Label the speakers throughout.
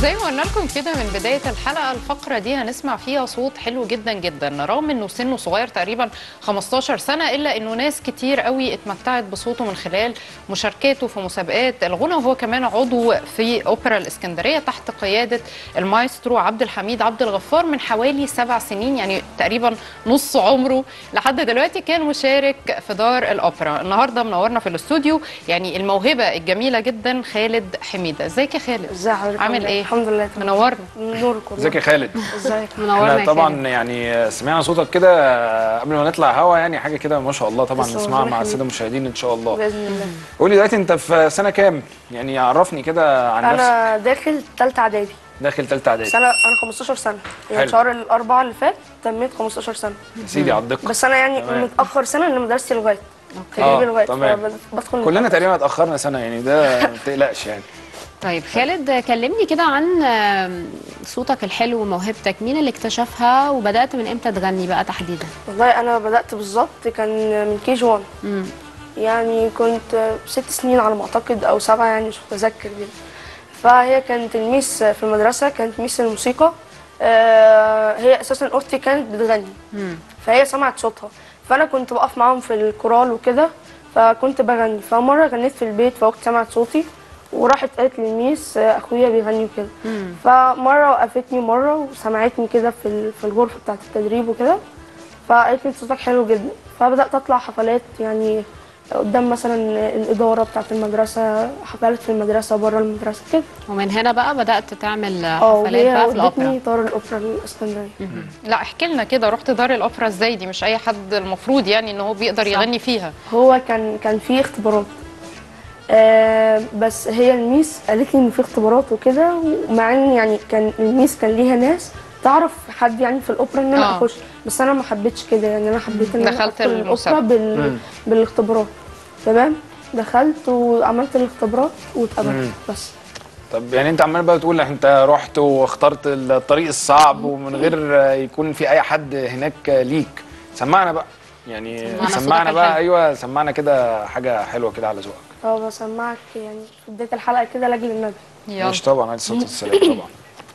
Speaker 1: زي ما قلنا لكم كده من بدايه الحلقه الفقره دي هنسمع فيها صوت حلو جدا جدا رغم انه سنه صغير تقريبا 15 سنه الا انه ناس كتير قوي اتمتعت بصوته من خلال مشاركاته في مسابقات الغنى وهو كمان عضو في اوبرا الاسكندريه تحت قياده المايسترو عبد الحميد عبد الغفار من حوالي سبع سنين يعني تقريبا نص عمره لحد دلوقتي كان مشارك في دار الاوبرا النهارده منورنا في الاستوديو يعني الموهبه الجميله جدا خالد حميده ازيك يا خالد
Speaker 2: ازي حضرتك
Speaker 1: عامل ايه
Speaker 2: الحمد لله تمام
Speaker 1: منورنا
Speaker 2: نورك والله
Speaker 3: ازيك يا خالد
Speaker 2: ازيك
Speaker 4: منورنا
Speaker 3: احنا
Speaker 4: يا
Speaker 3: طبعا
Speaker 4: خالد.
Speaker 3: يعني سمعنا صوتك كده قبل ما نطلع هوا يعني حاجه كده ما شاء الله طبعا
Speaker 2: بس
Speaker 3: نسمعها
Speaker 2: ربنا
Speaker 3: مع
Speaker 2: يخليك.
Speaker 3: الساده المشاهدين ان شاء الله
Speaker 2: باذن الله
Speaker 3: قولي دلوقتي انت في سنه كام يعني عرفني كده عن نفسك
Speaker 2: انا داخل ثالثه اعدادي
Speaker 3: داخل ثالثه اعدادي
Speaker 2: سنه انا 15 سنه يعني
Speaker 3: حلو.
Speaker 2: شهر الاربعاء اللي فات تميت 15 سنه
Speaker 3: يا سيدي على الدقه
Speaker 2: بس انا يعني
Speaker 3: تمام.
Speaker 2: متاخر سنه لان مدرستي لغايه
Speaker 3: آه،
Speaker 2: تجريبي لغايه
Speaker 3: تمام.
Speaker 2: فبدخل
Speaker 3: كلنا تقريبا اتاخرنا سنه يعني ده ما تقلقش يعني
Speaker 4: طيب خالد كلمني كده عن آم، صوتك الحلو وموهبتك مين اللي اكتشفها وبدأت من امتى تغني بقى تحديدا
Speaker 2: والله انا بدات بالظبط كان من كي جي 1
Speaker 4: مم.
Speaker 2: يعني كنت ست سنين على ما اعتقد او سبعه يعني مش متذكر جدا فهي كانت الميس في المدرسه كانت ميس الموسيقى آه، هي اساسا اختي كانت بتغني
Speaker 4: مم.
Speaker 2: فهي سمعت صوتها فانا كنت بقف معاهم في الكورال وكده فكنت بغني فمره غنيت في البيت فاختي سمعت صوتي وراحت قالت للميس آه، اخويا بيغني وكده
Speaker 4: مم.
Speaker 2: فمره وقفتني مره وسمعتني كده في ال- في الغرفه بتاعه التدريب وكده فقالت لي صوتك حلو جدا فبدات اطلع حفلات يعني قدام مثلا الاداره بتاعه المدرسه حفلات في المدرسه بره المدرسه كده
Speaker 4: ومن هنا بقى بدأت تعمل
Speaker 2: اه
Speaker 4: حفلات
Speaker 2: وهي
Speaker 4: بقى في
Speaker 2: ودتني
Speaker 4: الأوبرا
Speaker 2: دار الاوبرا الاسكندريه
Speaker 1: لا احكي لنا كده رحت دار الاوبرا ازاي دي مش اي حد المفروض يعني ان هو بيقدر يغني فيها
Speaker 2: هو كان كان في اختبارات آه بس هي الميس قالت لي ان في اختبارات وكده ومع ان يعني كان الميس كان ليها ناس تعرف حد يعني في الاوبرا ان انا
Speaker 1: آه.
Speaker 2: اخش بس انا ما حبيتش كده يعني انا حبيت ان انا
Speaker 1: دخلت
Speaker 2: أدخل
Speaker 1: المسابقة.
Speaker 2: الاوبرا بال... بالاختبارات تمام دخلت وعملت الاختبارات واتقبلت بس
Speaker 3: طب يعني انت عمال بقى تقول انت رحت واخترت الطريق الصعب ومن غير يكون في اي حد هناك ليك سمعنا بقى يعني
Speaker 4: سمعنا صوتك
Speaker 3: سمعنا بقى
Speaker 4: الحلو.
Speaker 3: ايوه سمعنا كده حاجه حلوه كده على ذوقك
Speaker 2: اه بسمعك يعني في بدايه الحلقه كده لاجل النبي
Speaker 1: يلا
Speaker 3: ماشي طبعا عليه الصلاه والسلام طبعا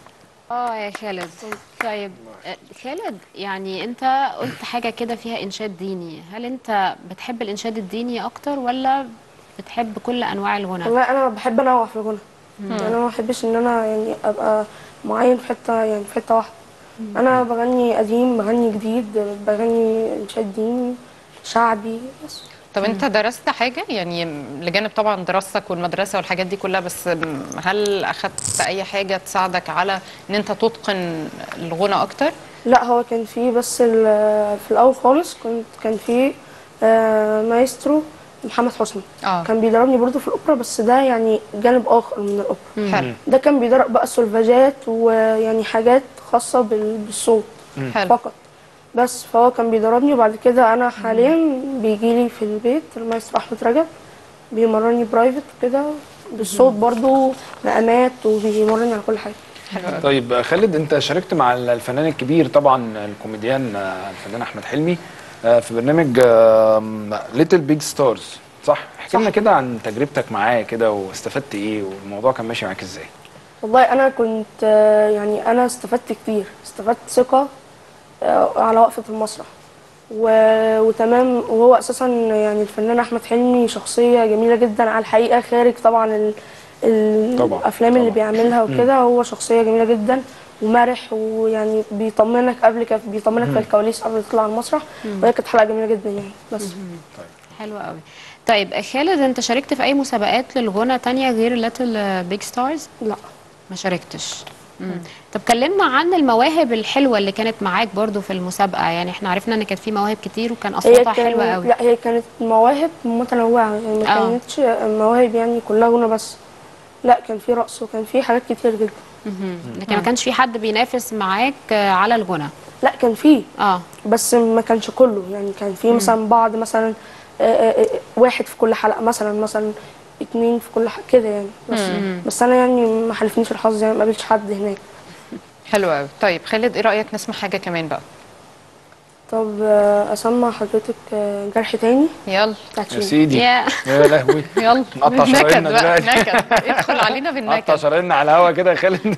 Speaker 4: اه يا خالد طيب آه، خالد يعني انت قلت حاجة كده فيها إنشاد ديني هل انت بتحب الإنشاد الديني أكتر ولا بتحب كل أنواع الغنى؟
Speaker 2: والله انا بحب انوع في الغنى يعني انا ما بحبش ان انا يعني ابقى معين في حته يعني في حته واحده انا بغني قديم بغني جديد بغني انشاد ديني شعبي بس
Speaker 1: طب انت درست حاجه يعني لجانب طبعا دراستك والمدرسه والحاجات دي كلها بس هل اخدت اي حاجه تساعدك على ان انت تتقن الغنى اكتر
Speaker 2: لا هو كان في بس ال- في الاول خالص كنت كان في آه، مايسترو محمد حسني
Speaker 1: اه
Speaker 2: كان بيدربني برضه في الاوبرا بس ده يعني جانب اخر من الاوبرا
Speaker 1: حلو
Speaker 2: ده كان بيدرب بقى سولفاجات ويعني حاجات خاصه بال- بالصوت
Speaker 1: حلو
Speaker 2: فقط بس فهو كان بيدربني وبعد كده انا حاليا بيجي لي في البيت المايسترو احمد رجب بيمرني برايفت كده بالصوت برضو مقامات وبيمرني على كل حاجه
Speaker 1: حلو قوي.
Speaker 3: طيب خالد انت شاركت مع الفنان الكبير طبعا الكوميديان آه، الفنان احمد حلمي آه، في برنامج ليتل بيج ستارز صح احكي لنا كده عن تجربتك معاه كده واستفدت ايه والموضوع كان ماشي معاك ازاي
Speaker 2: والله انا كنت آه، يعني انا استفدت كتير استفدت ثقه آه، على وقفه المسرح و- وتمام وهو اساسا يعني الفنان احمد حلمي شخصيه جميله جدا على الحقيقه خارج طبعا ال ال-
Speaker 3: طبعاً،
Speaker 2: الافلام اللي
Speaker 3: طبعاً.
Speaker 2: بيعملها وكده هو شخصيه جميله جدا ومرح ويعني بيطمنك قبل كده بيطمنك في الكواليس قبل ما تطلع على المسرح وهي كانت حلقه جميله جدا يعني بس
Speaker 4: حلو قوي طيب خالد انت شاركت في أي مسابقات للغنى تانية غير ليتل بيج ستارز؟
Speaker 2: لا
Speaker 4: ما شاركتش مم. طب كلمنا عن المواهب الحلوة اللي كانت معاك برضو في المسابقة يعني احنا عرفنا ان كانت في مواهب كتير وكان
Speaker 2: هي
Speaker 4: اصواتها حلوة
Speaker 2: كان
Speaker 4: قوي
Speaker 2: لا هي كانت مواهب متنوعة يعني ما
Speaker 4: آه.
Speaker 2: كانتش مواهب يعني كلها غنى بس لا كان في رقص وكان في حاجات كتير جدا
Speaker 4: مهم. لكن ما كانش في حد بينافس معاك آه، على الغنى
Speaker 2: لا كان في
Speaker 4: اه
Speaker 2: بس ما كانش كله يعني كان في مثلا بعض مثلا آه، آه، آه، واحد في كل حلقة مثلا مثلا اتنين في كل حلقة كده يعني بس بس انا يعني ما حالفنيش الحظ يعني ما قابلتش حد هناك
Speaker 1: حلو قوي طيب خالد ايه رايك نسمع حاجه كمان بقى
Speaker 2: طب آه، اسمع حضرتك آه، جرح تاني
Speaker 1: يلا
Speaker 2: بتاعت
Speaker 3: يا
Speaker 2: شيرين.
Speaker 3: سيدي
Speaker 4: يا
Speaker 3: يا لهوي
Speaker 1: يلا
Speaker 3: نقطع
Speaker 1: نكد
Speaker 3: شراييننا
Speaker 1: بقى
Speaker 3: دلوقتي.
Speaker 1: نكد ادخل علينا
Speaker 3: قطع
Speaker 1: بالنكد
Speaker 3: شراييننا على الهوا كده يا خالد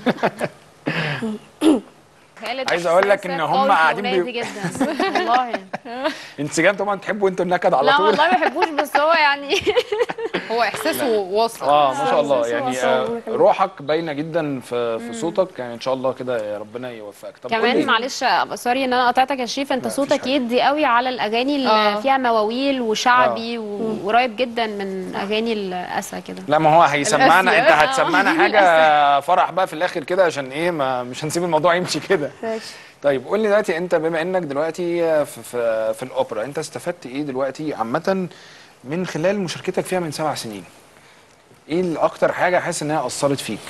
Speaker 4: خالد
Speaker 3: عايز أقول لك إن
Speaker 4: إحساسك
Speaker 3: هم
Speaker 4: قوي في
Speaker 3: قاعدين
Speaker 4: ولادي
Speaker 3: بي-
Speaker 4: جدا والله
Speaker 3: انسجام طبعا تحبوا انتوا النكد على
Speaker 4: لا
Speaker 3: طول
Speaker 4: والله ما بحبوش بس هو يعني
Speaker 1: هو احساسه واصل
Speaker 3: اه ما شاء الله
Speaker 2: إحساسه
Speaker 3: يعني
Speaker 2: وصل
Speaker 3: آه،
Speaker 2: وأنا كمان.
Speaker 3: روحك باينه جدا في في صوتك يعني ان شاء الله كده ربنا يوفقك طب قولي.
Speaker 4: كمان معلش سوري ان انا قطعتك يا شريف انت
Speaker 3: لا، مفيش
Speaker 4: صوتك
Speaker 3: حاجة.
Speaker 4: يدي قوي على الاغاني اللي
Speaker 1: آه.
Speaker 4: فيها مواويل وشعبي وقريب جدا من اغاني الاسا كده
Speaker 3: لا ما هو هيسمعنا انت
Speaker 1: الأسيا.
Speaker 3: هتسمعنا
Speaker 4: آه.
Speaker 3: حاجه فرح بقى في الاخر كده عشان ايه ما مش هنسيب الموضوع يمشي كده
Speaker 2: ماشي
Speaker 3: طيب قول لي دلوقتي انت بما انك دلوقتي في في, في الاوبرا انت استفدت ايه دلوقتي عامه من خلال مشاركتك فيها من سبع سنين ايه اللي اكتر حاجه حاسس انها اثرت فيك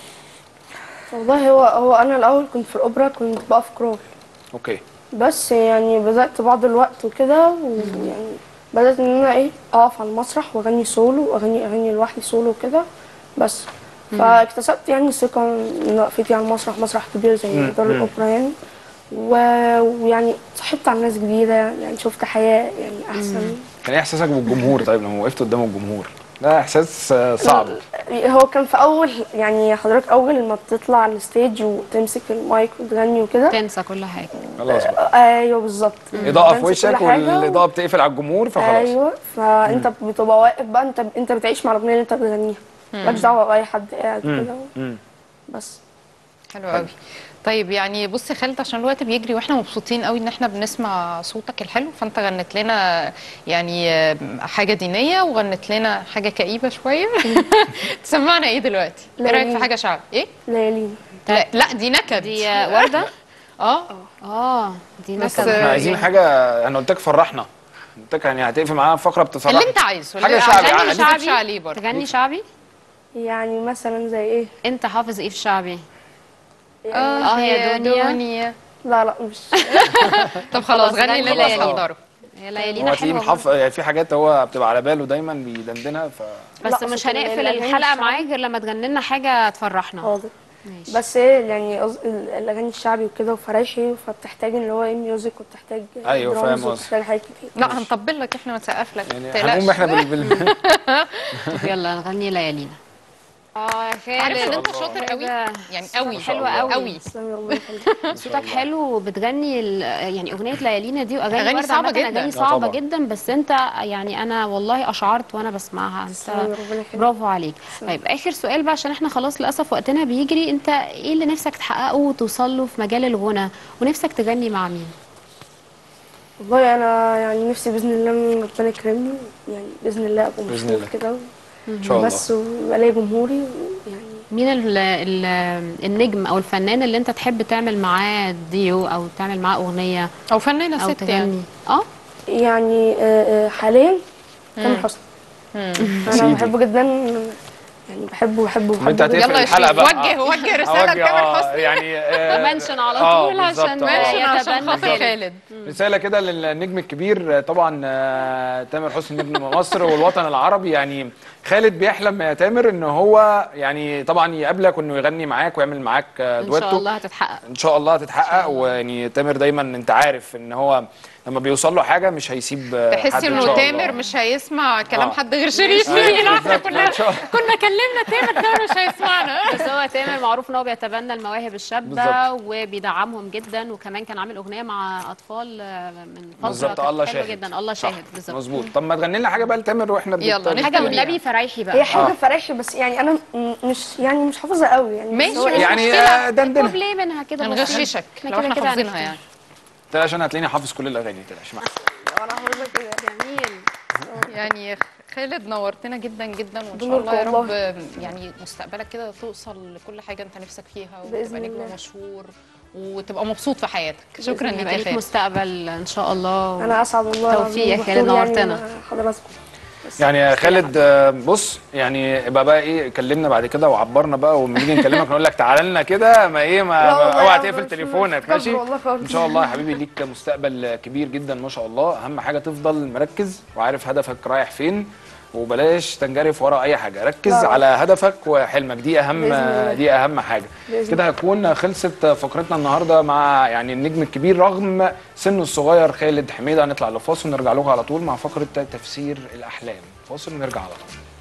Speaker 2: والله هو هو انا الاول كنت في الاوبرا كنت بقف كرول
Speaker 3: اوكي
Speaker 2: بس يعني بدات بعض الوقت وكده ويعني بدات ان انا ايه اقف على المسرح واغني سولو واغني اغاني لوحدي سولو وكده بس فاكتسبت يعني ثقه من وقفتي على المسرح مسرح كبير زي
Speaker 3: مم.
Speaker 2: دار
Speaker 3: مم.
Speaker 2: الاوبرا يعني و- ويعني صحبت على ناس جديده يعني شفت حياه يعني احسن
Speaker 3: كان ايه احساسك بالجمهور طيب لما وقفت قدام الجمهور ده احساس آه، صعب
Speaker 2: هو كان في اول يعني حضرتك اول ما بتطلع على الستيج وتمسك المايك وتغني وكده
Speaker 4: تنسى كل حاجه
Speaker 3: خلاص بقى
Speaker 2: ايوه بالظبط
Speaker 3: اضاءه في
Speaker 2: بتنسى كل
Speaker 3: وشك
Speaker 2: حاجة و-
Speaker 3: والاضاءه بتقفل على الجمهور فخلاص
Speaker 2: ايوه فانت بتبقى واقف بقى انت انت بتعيش مع الاغنيه اللي انت بتغنيها مالكش دعوه باي حد قاعد كده
Speaker 3: مم.
Speaker 2: بس
Speaker 1: حلو قوي طيب يعني بص يا خالد عشان الوقت بيجري واحنا مبسوطين قوي ان احنا بنسمع صوتك الحلو فانت غنت لنا يعني آه، حاجه دينيه وغنت لنا حاجه كئيبه شويه تسمعنا ايه دلوقتي؟ ايه رايك في
Speaker 2: ليالي.
Speaker 1: حاجه شعبي؟ ايه؟
Speaker 2: ليالين
Speaker 1: لا, لا دي نكد
Speaker 4: دي ورده
Speaker 1: اه
Speaker 4: اه دي
Speaker 1: بس-
Speaker 4: نكد
Speaker 3: احنا عايزين
Speaker 1: يعني-
Speaker 3: حاجه انا قلت لك فرحنا قلت لك يعني هتقفل معانا فقره بتفرحنا
Speaker 1: اللي انت عايزه
Speaker 3: حاجه
Speaker 1: اللي-
Speaker 3: شعبي
Speaker 1: عشان
Speaker 3: عادي.
Speaker 1: مش شعبي عليه برضه
Speaker 4: تغني شعبي
Speaker 2: يعني مثلا زي ايه
Speaker 4: انت حافظ ايه في الشعبي
Speaker 2: يعني
Speaker 4: اه يا دنيا
Speaker 2: لا لا مش
Speaker 1: طب خلاص
Speaker 4: خلاص،
Speaker 1: غني
Speaker 4: غني
Speaker 1: اللي انت
Speaker 4: ليالي.
Speaker 1: محضره
Speaker 4: يا
Speaker 3: هو
Speaker 4: ليالينا
Speaker 3: تلاقيه
Speaker 4: حلوه
Speaker 3: محف... يعني في حاجات هو بتبقى على باله دايما بيدندنها ف
Speaker 4: بس
Speaker 2: لا،
Speaker 4: مش
Speaker 2: أصل
Speaker 4: هنقفل
Speaker 2: الأغاني
Speaker 4: الحلقه
Speaker 2: الشعبي-
Speaker 4: معاك غير لما تغني لنا حاجه تفرحنا
Speaker 2: حاضر
Speaker 4: ماشي
Speaker 2: بس ايه يعني قص- ال- الاغاني الشعبي وكده وفرايحي فبتحتاج اللي هو ايه ميوزك وبتحتاج
Speaker 3: أيوة،
Speaker 2: درامز
Speaker 3: فاهم قصدك.
Speaker 2: وبتحتاج حاجات كتير
Speaker 1: لا هنطبل لك احنا ونسقف لك
Speaker 3: يعني
Speaker 1: متقلقش.
Speaker 3: هنقوم احنا بال... بال...
Speaker 4: طب يلا نغني ليالينا اه يا
Speaker 1: عارف ان
Speaker 4: خالد
Speaker 1: انت شاطر قوي يعني قوي
Speaker 4: حلوة قوي.
Speaker 1: قوي
Speaker 2: تسلمي ربنا يخليك
Speaker 4: صوتك حلو وبتغني ال- يعني اغنيه ليالينا دي واغاني
Speaker 1: أغاني
Speaker 4: وردة
Speaker 1: صعبة
Speaker 4: عامة
Speaker 1: جدا.
Speaker 4: اغاني
Speaker 3: لا
Speaker 4: صعبه
Speaker 3: طبعا.
Speaker 4: جدا بس انت يعني انا والله اشعرت وانا بسمعها
Speaker 2: تسلمي
Speaker 4: انت
Speaker 2: ربنا يخليك
Speaker 4: برافو عليك طيب اخر سؤال بقى عشان احنا خلاص للاسف وقتنا بيجري انت ايه اللي نفسك تحققه وتوصل له في مجال الغنى ونفسك تغني مع مين
Speaker 2: والله انا يعني نفسي باذن الله إن ربنا يكرمني يعني باذن الله ابقى
Speaker 3: بإذن
Speaker 2: مشهور
Speaker 3: الله.
Speaker 2: كده
Speaker 3: ان شاء الله
Speaker 2: بس ويبقى ليا جمهوري يعني
Speaker 4: مين ال ال النجم او الفنان اللي انت تحب تعمل معاه ديو او تعمل معاه اغنيه
Speaker 1: او فنانه
Speaker 4: او
Speaker 1: ست يعني
Speaker 4: تغني اه
Speaker 2: يعني آه، آه، حاليا تامر حسني انا
Speaker 3: سيدي.
Speaker 2: بحبه جدا يعني بحبه بحبه
Speaker 3: طب انت
Speaker 2: بحبه
Speaker 3: هتقفل
Speaker 1: يلا يا
Speaker 3: الحلقه
Speaker 1: شريف
Speaker 3: بقى
Speaker 1: وجه وجه رساله
Speaker 3: أوجه،
Speaker 1: لتامر
Speaker 3: آه،
Speaker 1: حسني
Speaker 3: يعني آه،
Speaker 4: منشن على
Speaker 3: آه،
Speaker 4: طول عشان
Speaker 3: بالظبط،
Speaker 4: ما
Speaker 3: آه.
Speaker 1: منشن عشان
Speaker 4: يتبنى
Speaker 1: خاطر
Speaker 4: خالد.
Speaker 1: خالد
Speaker 3: رساله كده للنجم الكبير آه، طبعا آه، تامر حسني نجم مصر والوطن العربي يعني خالد بيحلم يا تامر ان هو يعني طبعا يقابلك وانه يغني معاك ويعمل معاك آه،
Speaker 4: ان
Speaker 3: دويتو
Speaker 4: شاء الله هتتحقق
Speaker 3: ان شاء الله هتتحقق ويعني تامر دايما انت عارف ان هو لما بيوصل له حاجه مش هيسيب آه، حد
Speaker 1: تحسي
Speaker 3: إن
Speaker 1: انه
Speaker 3: شاء الله.
Speaker 1: تامر مش هيسمع كلام
Speaker 3: آه.
Speaker 1: حد غير شريف
Speaker 3: أيوة،
Speaker 1: مين عارفه
Speaker 3: بالظبط،
Speaker 1: كلنا
Speaker 3: إن شاء الله.
Speaker 1: كنا كلمنا تامر تامر مش هيسمعنا
Speaker 4: بس هو تامر معروف ان هو بيتبنى المواهب الشابه
Speaker 3: بالظبط.
Speaker 4: وبيدعمهم جدا وكمان كان عامل اغنيه مع اطفال آه، من فتره
Speaker 3: بالظبط
Speaker 4: كانت
Speaker 3: الله
Speaker 4: حلوة
Speaker 3: شاهد
Speaker 4: جدا الله
Speaker 3: صح،
Speaker 4: شاهد بالظبط
Speaker 3: مظبوط طب ما تغني لنا حاجه بقى لتامر واحنا بنت-
Speaker 1: يلا، نحكي
Speaker 4: حاجه
Speaker 1: قولي
Speaker 4: والنبي فرايحي بقى
Speaker 2: هي حاجه
Speaker 3: آه.
Speaker 2: فريحي بس يعني انا م- مش يعني مش حافظها قوي يعني بس
Speaker 1: ماشي،
Speaker 2: هو
Speaker 1: مش
Speaker 2: إيه،
Speaker 3: يعني
Speaker 1: مشكلة.
Speaker 3: آه، دندنها
Speaker 4: ليه منها كده بس.
Speaker 1: هنغششك
Speaker 4: إحنا
Speaker 1: لو
Speaker 4: كده
Speaker 1: احنا
Speaker 4: كده
Speaker 1: حافظينها
Speaker 4: هنختم.
Speaker 1: يعني
Speaker 3: تلاش انا هتلاقيني حافظ كل الاغاني تلاش معاك
Speaker 2: انا حافظها كده
Speaker 4: جميل
Speaker 1: يعني خالد نورتنا جدا جدا وان شاء
Speaker 2: بنوركم
Speaker 1: الله يا رب
Speaker 2: والله.
Speaker 1: يعني مستقبلك كده توصل لكل حاجه انت نفسك فيها
Speaker 2: بإذن
Speaker 1: وتبقى نجم
Speaker 2: الله.
Speaker 1: مشهور وتبقى مبسوط في حياتك شكرا ليك
Speaker 4: يبقى
Speaker 1: يا
Speaker 4: ليك
Speaker 1: خالد
Speaker 4: مستقبل ان شاء الله
Speaker 2: انا اسعد والله
Speaker 4: توفيق يا
Speaker 2: العظيم
Speaker 4: خالد،
Speaker 2: بحضور
Speaker 4: نورتنا.
Speaker 2: مع حضراتكم بس.
Speaker 3: يعني يا خالد آه، بص يعني ابقى بقى ايه كلمنا بعد كده وعبرنا بقى ولما نيجي نكلمك نقول لك تعالى لنا كده ما ايه ما
Speaker 2: لا
Speaker 3: ما-
Speaker 2: والله
Speaker 3: اوعى
Speaker 2: يا
Speaker 3: تقفل
Speaker 2: مش-
Speaker 3: تليفونك
Speaker 2: مش
Speaker 3: ماشي
Speaker 2: كبر والله خالص.
Speaker 3: ان شاء الله يا حبيبي ليك مستقبل كبير جدا ما شاء الله اهم حاجه تفضل مركز وعارف هدفك رايح فين وبلاش تنجرف ورا اي حاجه ركز
Speaker 2: لا.
Speaker 3: على هدفك وحلمك دي اهم
Speaker 2: بإذن الله.
Speaker 3: دي اهم حاجه
Speaker 2: بإذن
Speaker 3: كده هتكون خلصت فقرتنا النهارده مع يعني النجم الكبير رغم سنه الصغير خالد حميده هنطلع لفاصل ونرجع لكم على طول مع فقره تفسير الاحلام فاصل ونرجع على طول